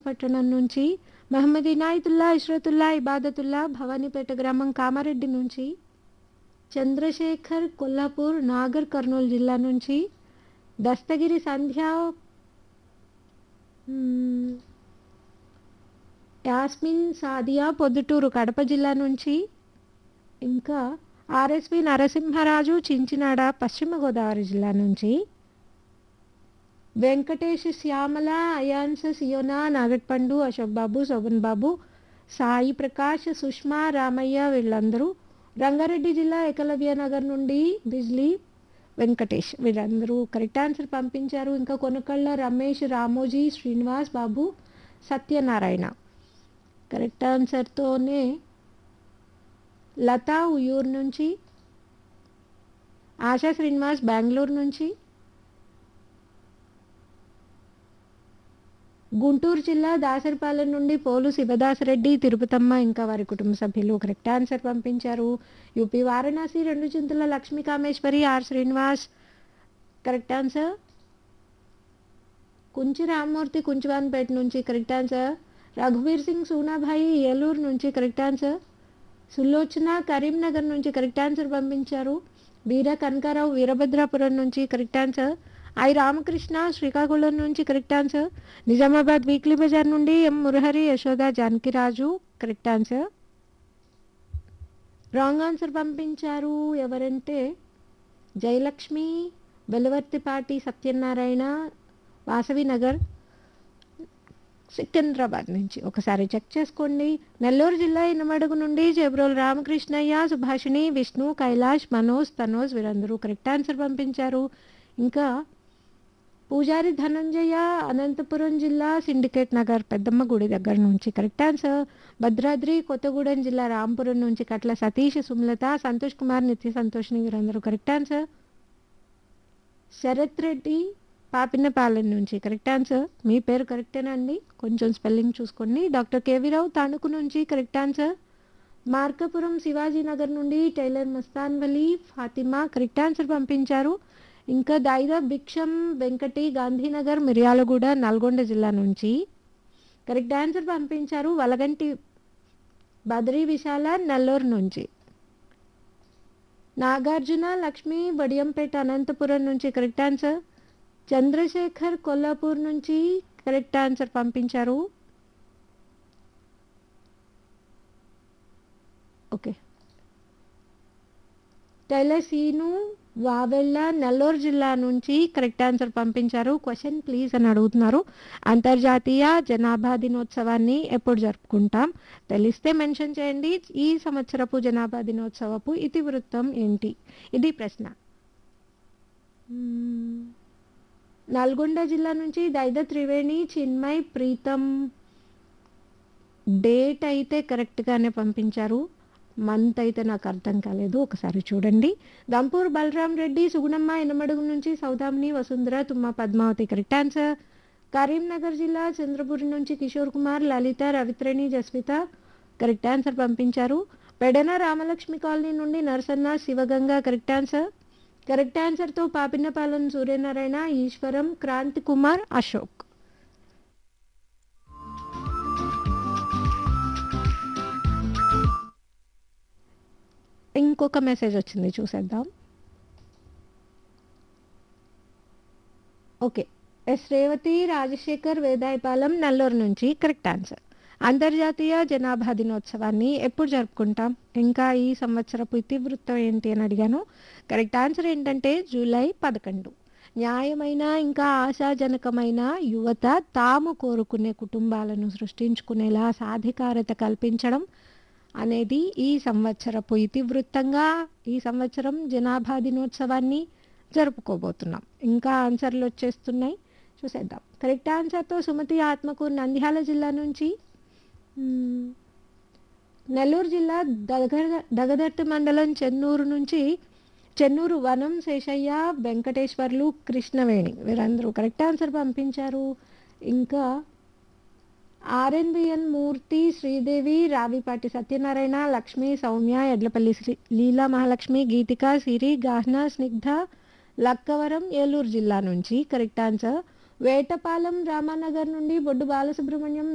పట్టణం నుంచి మహమ్మద్ ఇనాయతుల్లా ఇష్రతుల్లా ఇబాదతుల్లా భవానీపేట గ్రామం కామారెడ్డి నుంచి చంద్రశేఖర్ కొల్లాపూర్ నాగర్ కర్నూలు జిల్లా నుంచి దస్తగిరి సంధ్య మ్మ్, యాస్మిన్ సాదియా పొద్దుటూరు కడప జిల్లా నుంచి ఇంకా ఆర్ఎస్వి నరసింహరాజు చించినాడ పశ్చిమ గోదావరి జిల్లా నుంచి వెంకటేష్ శ్యామల అయాన్స్ సియోనా నాగట్పండు అశోక్ బాబు శోభన్ బాబు సాయి ప్రకాష్ సుష్మా రామయ్య వీళ్ళందరూ రంగారెడ్డి జిల్లా ఏకలవ్య నగర్ నుండి బిజ్లీ వెంకటేష్ వీళ్ళందరూ కరెక్ట్ ఆన్సర్ పంపించారు ఇంకా కొనకళ్ళ రమేష్ రామోజీ శ్రీనివాస్ బాబు సత్యనారాయణ కరెక్ట్ ఆన్సర్తోనే లతా ఉయూర్ నుంచి ఆశా శ్రీనివాస్ బెంగళూరు నుంచి గుంటూరు జిల్లా దాసరిపాలెం నుండి పోలు శివదాసరెడ్డి తిరుపతమ్మ ఇంకా వారి కుటుంబ సభ్యులు కరెక్ట్ ఆన్సర్ పంపించారు యూపీ వారణాసి రెండు Chintala Lakshmi Kameswari R Srinivas correct answer Kunchi Rammurthy Kunchuvanpeta నుంచి కరెక్ట్ ఆన్సర్ రఘువీర్ సింగ్ సూనాభాయి ఏలూరు నుంచి కరెక్ట్ ఆన్సర్ సులోచన కరీంనగర్ నుంచి కరెక్ట్ ఆన్సర్ పంపించారు వీర కనకారావు వీరభద్రాపురం నుంచి correct answer I Ramakrishna Srikakulam నుంచి correct answer Nizamabad weekly Bazar నుండి M Murahari Yashoda Janakiraju correct answer wrong answer పంపించారు ఎవరంటే జయలక్ష్మి బెలవర్తిపాటి సత్యనారాయణ వాసవి నగర్ సికింద్రాబాద్ నుంచి ఒకసారి చెక్ చేసుకోండి నెల్లూరు జిల్లా ఇనమడుగు నుండి జబ్రోల్ రామకృష్ణయ్య సుభాషిణి విష్ణు కైలాష్ మనోజ్ తనోజ్ వీరందరూ కరెక్ట్ ఆన్సర్ పంపించారు ఇంకా పూజారి ధనంజయ అనంతపురం జిల్లా సిండికేట్ నగర్ పెద్దమ్మ గుడి దగ్గర నుంచి కరెక్ట్ ఆన్సర్ భద్రాద్రి కొత్తగూడెం జిల్లా రాంపురం నుంచి కట్ల సతీష్ సుమలత సంతోష్ కుమార్ నిత్య సంతోష్ని వీరందరూ కరెక్ట్ ఆన్సర్ శరత్ రెడ్డి పాపినపాలెం నుంచి కరెక్ట్ ఆన్సర్ మీ పేరు కరెక్టేనా అండి కొంచెం స్పెల్లింగ్ చూసుకోండి డాక్టర్ కేవీరావు తణుకు నుంచి కరెక్ట్ ఆన్సర్ మార్కపురం శివాజీ నగర్ నుండి tailor Mastan Vali Fatima correct answer పంపించారు ఇంకా దాయిదా భిక్షం వెంకటి గాంధీనగర్ మిర్యాలగూడ నల్గొండ జిల్లా నుంచి కరెక్ట్ ఆన్సర్ పంపించారు వలగంటి బద్రీ విశాల నెల్లూరు నుంచి నాగార్జున లక్ష్మి బడియంపేట అనంతపురం నుంచి కరెక్ట్ ఆన్సర్ చంద్రశేఖర్ కొల్లాపూర్ నుంచి కరెక్ట్ ఆన్సర్ పంపించారు ఓకే టైలర్ సీను వావెళ్ళ నెల్లూరు జిల్లా నుంచి కరెక్ట్ ఆన్సర్ పంపించారు క్వశ్చన్ ప్లీజ్ అని అడుగుతున్నారు అంతర్జాతీయ జనాభా దినోత్సవాన్ని ఎప్పుడు జరుపుకుంటాం తెలిస్తే మెన్షన్ చేయండి ఈ సంవత్సరపు జనాభా దినోత్సవపు ఇతివృత్తం ఏంటి ఇది ప్రశ్న మ్మ్. నల్గొండ జిల్లా నుంచి దైద త్రివేణి చిన్మయ్ ప్రీతం డేట్ అయితే కరెక్ట్గానే పంపించారు మంత్ అయితే నాకు అర్థం కాలేదు ఒకసారి చూడండి దంపూర్ బలరాం రెడ్డి సుగుణమ్మ ఎనమడుగు నుంచి సౌదామిని వసుంధర తుమ్మ పద్మావతి కరెక్ట్ ఆన్సర్ కరీంనగర్ జిల్లా చంద్రపురి నుంచి కిషోర్ కుమార్ లలిత రవిత్రేణి జస్విత కరెక్ట్ ఆన్సర్ పంపించారు పెడన రామలక్ష్మి కాలనీ నుండి Narasanna Sivaganga correct answer correct ఆన్సర్తో పాపిన్నపాలెం సూర్యనారాయణ ఈశ్వరం క్రాంతి కుమార్ అశోక్ ఇంకొక మెసేజ్ వచ్చింది చూసేద్దాం ఓకే ఎస్ రేవతి రాజశేఖర్ వేదాయపాలెం నెల్లూరు నుంచి కరెక్ట్ ఆన్సర్ అంతర్జాతీయ జనాభా దినోత్సవాన్ని ఎప్పుడు జరుపుకుంటాం ఇంకా ఈ సంవత్సరపు ఇతివృత్తం ఏంటి అని అడిగాను కరెక్ట్ ఆన్సర్ ఏంటంటే జూలై పదకొండు న్యాయమైన ఇంకా ఆశాజనకమైన యువత తాము కోరుకునే కుటుంబాలను సృష్టించుకునేలా సాధికారత కల్పించడం అనేది ఈ సంవత్సరపు ఇతివృత్తంగా ఈ సంవత్సరం జనాభా దినోత్సవాన్ని జరుపుకోబోతున్నాం ఇంకా ఆన్సర్లు వచ్చేస్తున్నాయి చూసేద్దాం కరెక్ట్ ఆన్సర్తో సుమతి ఆత్మకూరు నంద్యాల జిల్లా నుంచి మ్మ్, నెల్లూరు జిల్లా దగ దగదర్తి మండలం చెన్నూరు నుంచి చెన్నూరు వనం శేషయ్య వెంకటేశ్వర్లు కృష్ణవేణి వీరందరూ కరెక్ట్ ఆన్సర్ పంపించారు ఇంకా ఆర్ఎన్విఎన్ మూర్తి శ్రీదేవి రావిపాటి సత్యనారాయణ లక్ష్మి సౌమ్య ఎడ్లపల్లి శ్రీ లీలా మహాలక్ష్మి గీతిక సిరి గాహ్న స్నిగ్ధ లక్కవరం ఏలూరు జిల్లా నుంచి కరెక్ట్ ఆన్సర్ వేటపాలెం రామానగర్ నుండి బొడ్డు బాలసుబ్రహ్మణ్యం